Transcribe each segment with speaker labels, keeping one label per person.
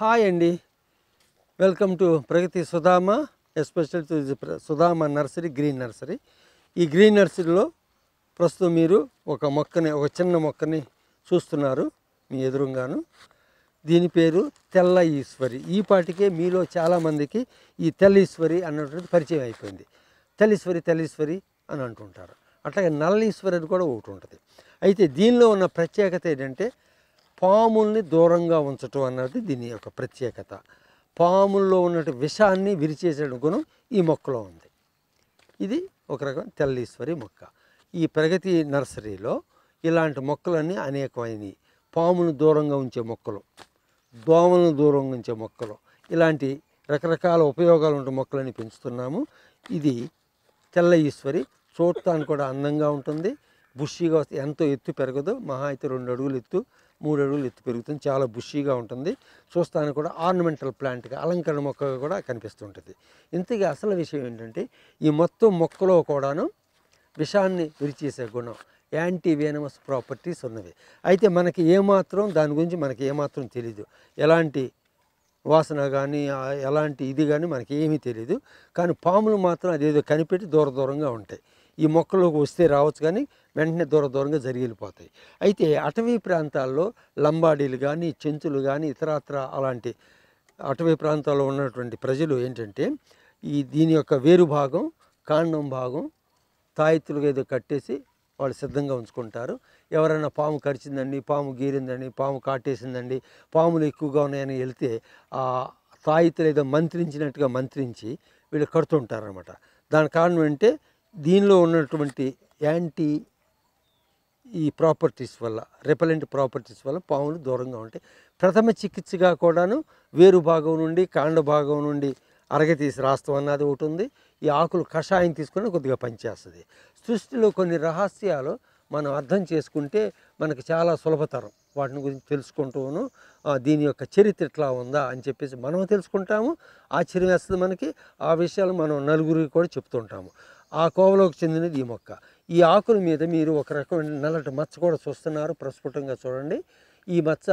Speaker 1: Hi అండి welcome to Pragathi Sudhama especial to the ప్ర- Sudhama nursery green nursery ఈ గ్రీన్ నర్సరీలో ప్రస్తుతం మీరు ఒక మొక్కని ఒక చిన్న మొక్కని చూస్తున్నారు మీ ఎదురుగాను దీని పేరు తెల్ల ఈశ్వరి ఈ పాటికే మీలో చాలామందికి ఈ తెల్ల ఈశ్వరి అన్నటువంటిది పరిచయం అయిపోయింది తెల్లీశ్వరి తెల్లీశ్వరి అని అంటుంటారు అట్లాగే నల్ల ఈశ్వరి అని కూడా ఒకటి ఉంటుంది అయితే దీనిలో ఉన్న ప్రత్యేకత ఏంటంటే పాముల్ని దూరంగా ఉంచటం అన్నది దీని యొక్క ప్రత్యేకత పాముల్లో ఉన్నట్టు విషాన్ని విరిచేసే గుణం ఈ మొక్కలో ఉంది ఇది ఒక రకం తెల్లీశ్వరి మొక్క ఈ ప్రగతి నర్సరీలో ఇలాంటి మొక్కలన్నీ అనేకమైనవి పామును దూరంగా ఉంచే మొక్కలు దోమలను దూరంగా ఉంచే మొక్కలు ఇలాంటి రకరకాల ఉపయోగాలు ఉండే మొక్కలని పెంచుతున్నాము ఇది తెల్ల ఈశ్వరి చూడటానికి కూడా అందంగా ఉంటుంది బుషీగా వస్తే ఎంతో ఎత్తు పెరగదు మహా అయితే రెండు అడుగులు ఎత్తు మూడు అడుగులు ఎత్తు పెరుగుతుంది చాలా బుషీగా ఉంటుంది చూస్తానికి కూడా ఆర్నమెంటల్ ప్లాంట్గా అలంకరణ మొక్కగా కూడా కనిపిస్తుంటుంది ఇంతకీ అసలు విషయం ఏంటంటే ఈ మొత్తం మొక్కలో కూడాను విషాన్ని విరిచేసే గుణం యాంటీ వేనమస్ ప్రాపర్టీస్ ఉన్నవి అయితే మనకి ఏమాత్రం దాని గురించి మనకి ఏమాత్రం తెలీదు ఎలాంటి వాసన కానీ ఆ- ఎలాంటి ఇది కానీ మనకి ఏమీ తెలియదు కానీ పాములు మాత్రం అదేదో కనిపెట్టి దూర దూరంగా ఉంటాయి ఈ మొక్కలోకి వస్తే రావచ్చు కానీ వెంటనే దూర దూరంగా జరిగిపోతాయి అయితే అటవీ ప్రాంతాల్లో లంబాడీలు కానీ చెంచులు కానీ ఇతరత్ర అలాంటి అటవీ ప్రాంతాల్లో ఉన్నటువంటి ప్రజలు ఏంటంటే ఈ దీని యొక్క వేరు భాగం కాండం భాగం తాయెత్తులుగా ఏదో కట్టేసి వాళ్ళు సిద్ధంగా ఉంచుకుంటారు ఎవరైనా పాము కరిచిందండి పాము గీరిందండి పాము కాటేసిందండి పాములు ఎక్కువగా ఉన్నాయని వెళ్తే ఆ తాయెత్తులు ఏదో మంత్రించినట్టుగా మంత్రించి వీళ్ళు కడుతుంటారనమాట దాని కారణం ఏంటంటే దీనిలో ఉన్నటువంటి యాంటీ ఈ ప్రాపర్టీస్ వల్ల రెపలెంట్ ప్రాపర్టీస్ వల్ల పాములు దూరంగా ఉంటాయి ప్రథమ చికిత్సగా కూడాను వేరు భాగం నుండి కాండ భాగం నుండి అరగతీసి రాస్తాం అన్నది ఒకటి ఉంది ఈ ఆకులు కషాయం తీసుకొని కొద్దిగా పనిచేస్తుంది సృష్టిలో కొన్ని రహస్యాలు మనం అర్థం చేసుకుంటే మనకి చాలా సులభతరం వాటిని గురించి తెలుసుకుంటూను ఆ, దీని యొక్క చరిత్ర ఎట్లా ఉందా అని చెప్పేసి మనం తెలుసుకుంటాము ఆశ్చర్యం వేస్తుంది మనకి ఆ విషయాలు మనం నలుగురికి కూడా చెప్తుంటాము ఆ కోవలోకి చెందినది ఈ మొక్క ఈ ఆకుల మీద మీరు ఒక రకమైన నల్లటి మచ్చ కూడా చూస్తున్నారు ప్రస్ఫుటంగా చూడండి ఈ మచ్చ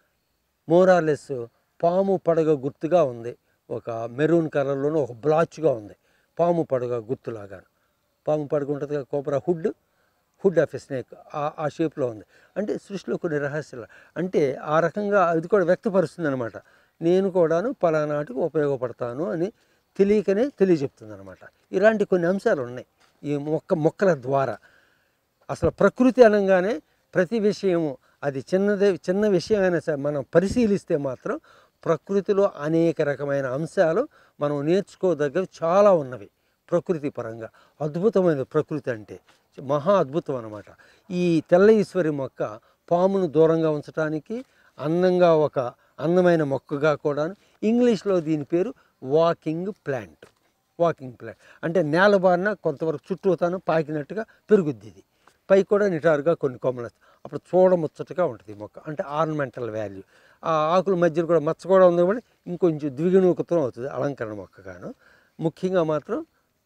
Speaker 1: మోరాలెస్ పాము పడగ గుర్తుగా ఉంది ఒక మెరూన్ కలర్లోనూ ఒక బ్లాచ్గా ఉంది పాము పడగ గుర్తులాగా పాము పడగ ఉంటుంది కదా cobra hood hood of a snake ఆ షేప్లో ఉంది అంటే సృష్టిలో కొన్ని రహస్యాలు అంటే ఆ రకంగా అది కూడా వ్యక్తపరుస్తుంది అనమాట నేను కూడాను పలానాటికి ఉపయోగపడతాను అని తెలియకనే తెలియజెప్తుంది అనమాట ఇలాంటి కొన్ని అంశాలు ఉన్నాయి ఈ మొక్క మొక్కల ద్వారా అసలు ప్రకృతి అనగానే ప్రతి విషయము అది చిన్నదే చిన్న విషయమైనా సరే మనం పరిశీలిస్తే మాత్రం ప్రకృతిలో అనేక రకమైన అంశాలు మనం నేర్చుకోదగ్గవి చాలా ఉన్నవి ప్రకృతి పరంగా అద్భుతమైన ప్రకృతి అంటే మహా అద్భుతం అనమాట ఈ తెల్ల ఈశ్వరి మొక్క పామును దూరంగా ఉంచడానికి అందంగా ఒక అందమైన మొక్కగా కూడా ఇంగ్లీష్లో దీని పేరు వాకింగ్ ప్లాంట్ వాకింగ్ ప్లాంట్ అంటే నేల బారిన కొంతవరకు చుట్టూతాను పాకినట్టుగా పెరుగుద్ది ఇది పై కూడా నిటారుగా కొన్ని కొమ్మలు వస్తాయి. అప్పుడు చూడముచ్చటగా ఉంటుంది ఈ మొక్క అంటే ఆర్నమెంటల్ వాల్యూ ఆ ఆకుల మధ్యలో కూడా మచ్చ కూడా ఉంది కాబట్టి ఇంకొంచెం ద్విగుణూకతం అవుతుంది అలంకరణ మొక్కగాను ముఖ్యంగా మాత్రం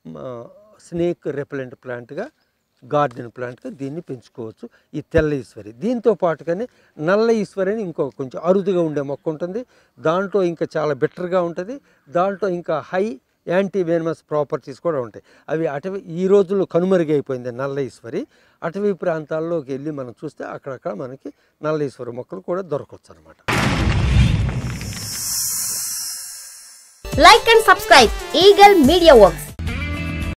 Speaker 1: స్నేక్ రెపలెంట్ ప్లాంట్గా గార్డెన్ ప్లాంట్గా దీన్ని పెంచుకోవచ్చు ఈ తెల్ల ఈశ్వరి దీంతో పాటుగానే నల్ల ఈశ్వరి అని ఇంకో కొంచెం అరుదుగా ఉండే మొక్క ఉంటుంది దాంట్లో ఇంకా చాలా బెటర్గా ఉంటుంది దాంట్లో ఇంకా హై యాంటీ వేనమస్ ప్రాపర్టీస్ కూడా ఉంటాయి అవి అటవీ ఈ రోజుల్లో కనుమరుగైపోయింది నల్ల ఈశ్వరి అటవీ ప్రాంతాల్లోకి వెళ్ళి మనం చూస్తే అక్కడక్కడ మనకి నల్ల ఈశ్వరి మొక్కలు కూడా దొరకవచ్చు అనమాట
Speaker 2: Like and subscribe Eagle Media Works.